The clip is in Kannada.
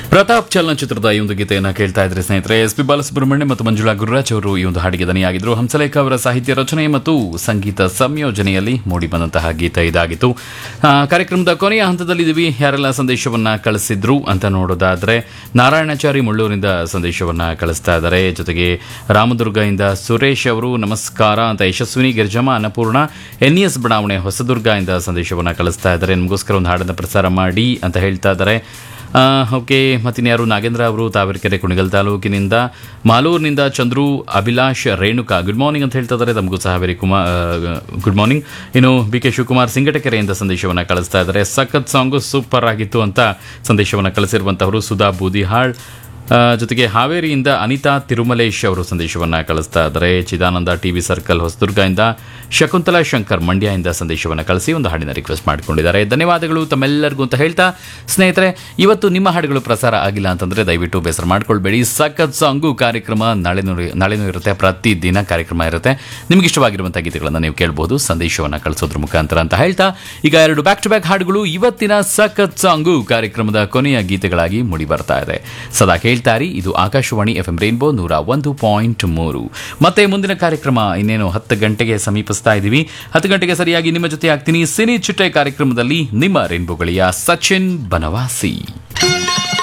ಪ್ರತಾಪ್ ಚಲನಚಿತ್ರದ ಈ ಒಂದು ಗೀತೆಯನ್ನು ಕೇಳ್ತಾ ಇದ್ರೆ ಸ್ನೇಹಿತರೆ ಎಸ್ ಪಿ ಬಾಲಸುಬ್ರಹ್ಮಣ್ಯ ಮತ್ತು ಮಂಜುಳಾ ಗುರುರಾಜ್ ಅವರು ಈ ಒಂದು ಹಾಡಿಗೆ ದನಿಯಾಗಿದ್ರು ಹಂಸಲೇಖ ಅವರ ಸಾಹಿತ್ಯ ರಚನೆ ಮತ್ತು ಸಂಗೀತ ಸಂಯೋಜನೆಯಲ್ಲಿ ಮೂಡಿಬಂದಂತಹ ಗೀತೆ ಇದಾಗಿತ್ತು ಆ, ಕಾರ್ಯಕ್ರಮದ ಕೊನೆಯ ಹಂತದಲ್ಲಿದ್ದೀವಿ ಯಾರೆಲ್ಲ ಸಂದೇಶವನ್ನ ಕಳಿಸಿದ್ರು ಅಂತ ನೋಡೋದಾದ್ರೆ ನಾರಾಯಣಾಚಾರಿ ಮುಳ್ಳೂರಿಂದ ಸಂದೇಶವನ್ನ ಕಳಿಸ್ತಾ ಇದ್ದಾರೆ ಜೊತೆಗೆ ರಾಮದುರ್ಗದಿಂದ ಸುರೇಶ್ ಅವರು ನಮಸ್ಕಾರ ಅಂತ ಯಶಸ್ವಿನಿ ಗಿರ್ಜಮ್ಮ ಅನ್ನಪೂರ್ಣ ಎನ್ ಎಸ್ ಬಡಾವಣೆ ಹೊಸದುರ್ಗ ಇಂದ ಸಂದೇಶವನ್ನ ಕಳಿಸ್ತಾ ಇದ್ದಾರೆ ನಿಮಗೋಸ್ಕರ ಒಂದು ಹಾಡನ್ನು ಪ್ರಸಾರ ಮಾಡಿ ಅಂತ ಹೇಳ್ತಾ ಇದ್ದಾರೆ ಆ, ಓಕೆ ಮತ್ತಿನ್ಯಾರು ನಾಗೇಂದ್ರ ಅವರು ತಾವರೆಕೆರೆ ಕುಣಿಗಲ್ ತಾಲೂಕಿನಿಂದ ಮಾಲೂರಿನಿಂದ ಚಂದ್ರು ಅಭಿಲಾಷ್ ರೇಣುಕಾ ಗುಡ್ ಮಾರ್ನಿಂಗ್ ಅಂತ ಹೇಳ್ತಾ ಇದ್ದಾರೆ ತಮಗೂ ಸಹ ವೆರಿ ಕುಮಾರ್ ಗುಡ್ ಮಾರ್ನಿಂಗ್ ಇನ್ನು ಬಿ ಕೆ ಶಿವಕುಮಾರ್ ಸಿಂಗಟಕೆರೆಯಿಂದ ಸಂದೇಶವನ್ನು ಕಳಿಸ್ತಾ ಇದ್ದಾರೆ ಸಖತ್ ಸಾಂಗು ಸೂಪರ್ ಆಗಿತ್ತು ಅಂತ ಸಂದೇಶವನ್ನು ಕಳಿಸಿರುವಂತವರು ಸುಧಾ ಬೂದಿಹಾಳ್ ಆ, ಜೊತೆಗೆ ಹಾವೇರಿಯಿಂದ ಅನಿತಾ ತಿರುಮಲೇಶ್ ಅವರು ಸಂದೇಶವನ್ನ ಕಳಿಸ್ತಾ ಇದ್ದಾರೆ ಚಿದಾನಂದ ಟಿವಿ ಸರ್ಕಲ್ ಹೊಸದುರ್ಗದಿಂದ ಶಕುಂತಲಾ ಶಂಕರ್ ಮಂಡ್ಯದಿಂದ ಸಂದೇಶವನ್ನು ಕಳಿಸಿ ಒಂದು ಹಾಡಿನ ರಿಕ್ವೆಸ್ಟ್ ಮಾಡಿಕೊಂಡಿದ್ದಾರೆ ಧನ್ಯವಾದಗಳು ತಮ್ಮೆಲ್ಲರಿಗೂ ಅಂತ ಹೇಳ್ತಾ ಸ್ನೇಹಿತರೆ ಇವತ್ತು ನಿಮ್ಮ ಹಾಡುಗಳು ಪ್ರಸಾರ ಆಗಿಲ್ಲ ಅಂತಂದ್ರೆ ದಯವಿಟ್ಟು ಬೇಸರ ಮಾಡ್ಕೊಳ್ಬೇಡಿ ಸಖತ್ ಸಾಂಗು ಕಾರ್ಯಕ್ರಮ ನಾಳೆನೂ ನಾಳೆನೂ ಇರುತ್ತೆ ಪ್ರತಿ ದಿನ ಕಾರ್ಯಕ್ರಮ ಇರುತ್ತೆ ನಿಮ್ಗೆ ಇಷ್ಟವಾಗಿರುವಂತಹ ಗೀತೆಗಳನ್ನು ನೀವು ಕೇಳಬಹುದು ಸಂದೇಶವನ್ನು ಕಳಿಸೋದ್ರ ಮುಖಾಂತರ ಅಂತ ಹೇಳ್ತಾ ಈಗ ಎರಡು ಬ್ಯಾಕ್ ಟು ಬ್ಯಾಕ್ ಹಾಡುಗಳು ಇವತ್ತಿನ ಸಖತ್ ಸಾಂಗು ಕಾರ್ಯಕ್ರಮದ ಕೊನೆಯ ಗೀತೆಗಳಾಗಿ ಮೂಡಿ ಬರ್ತಾ ಇದೆ ಸದಾ ಕೇಳ್ತಾರಿ ಇದು ಆಕಾಶವಾಣಿ ಎಫ್ ಎಂ ರೇನ್ಬೋ ನೂರ ಒಂದು ಪಾಯಿಂಟ್ ಮೂರು ಮತ್ತೆ ಮುಂದಿನ ಕಾರ್ಯಕ್ರಮ ಇನ್ನೇನು ಹತ್ತು ಗಂಟೆಗೆ ಸಮೀಪಿಸ್ತಾ ಇದ್ದೀವಿ ಹತ್ತು ಗಂಟೆಗೆ ಸರಿಯಾಗಿ ನಿಮ್ಮ ಜೊತೆ ಆಗ್ತೀನಿ ಸಿನಿ ಚಿಟ್ಟೆ ಕಾರ್ಯಕ್ರಮದಲ್ಲಿ ನಿಮ್ಮ ರೇನ್ಬೋ ಗಳಿಯ ಸಚಿನ್ ಬನವಾಸಿ